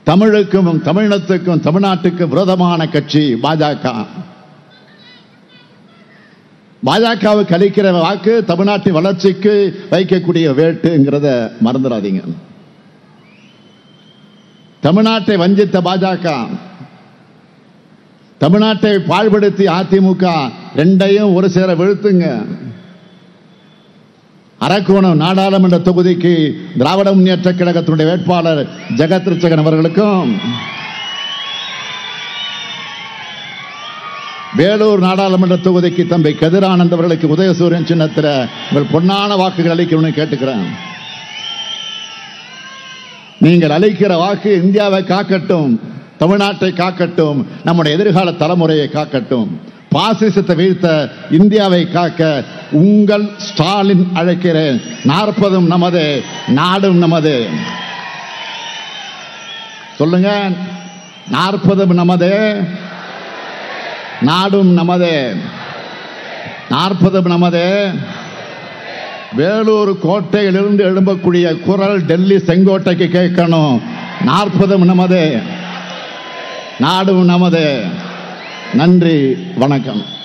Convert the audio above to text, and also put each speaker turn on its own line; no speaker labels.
தமிழுக்கும் தமிழினத்துக்கும் தமிழ்நாட்டுக்கும் விரோதமான கட்சி பாஜக பாஜகவுக்கு அளிக்கிற வாக்கு தமிழ்நாட்டின் வளர்ச்சிக்கு வைக்கக்கூடிய வேட்டுங்கிறத மறந்துடாதீங்க தமிழ்நாட்டை வஞ்சித்த பாஜக தமிழ்நாட்டை பாழ்படுத்தி அதிமுக ரெண்டையும் ஒரு சேர வீழ்த்துங்க அரக்கோணம் நாடாளுமன்ற தொகுதிக்கு திராவிட முன்னேற்ற கழகத்தினுடைய வேட்பாளர் ஜெகத் ரிச்சகன் அவர்களுக்கும் வேலூர் நாடாளுமன்ற தொகுதிக்கு தம்பி கதிரானந்த் அவர்களுக்கு உதயசூரியன் சின்னத்தில் உங்கள் பொன்னான வாக்குகள் அளிக்கணும்னு கேட்டுக்கிறேன் நீங்கள் அளிக்கிற வாக்கு இந்தியாவை காக்கட்டும் தமிழ்நாட்டை காக்கட்டும் நம்முடைய எதிர்கால தலைமுறையை காக்கட்டும் பாசிசத்தை வீழ்த்த இந்தியாவை காக்க உங்கள் ஸ்டாலின் அழைக்கிறேன் நாற்பதும் நமது நாடும் நமது சொல்லுங்க நாற்பதும் நமது நாடும் நமது நாற்பதும் நமது வேலூர் கோட்டையிலிருந்து எழும்பக்கூடிய குரல் டெல்லி செங்கோட்டைக்கு கேட்கணும் நாற்பதும் நமது நாடும் நமது நன்றி வணக்கம்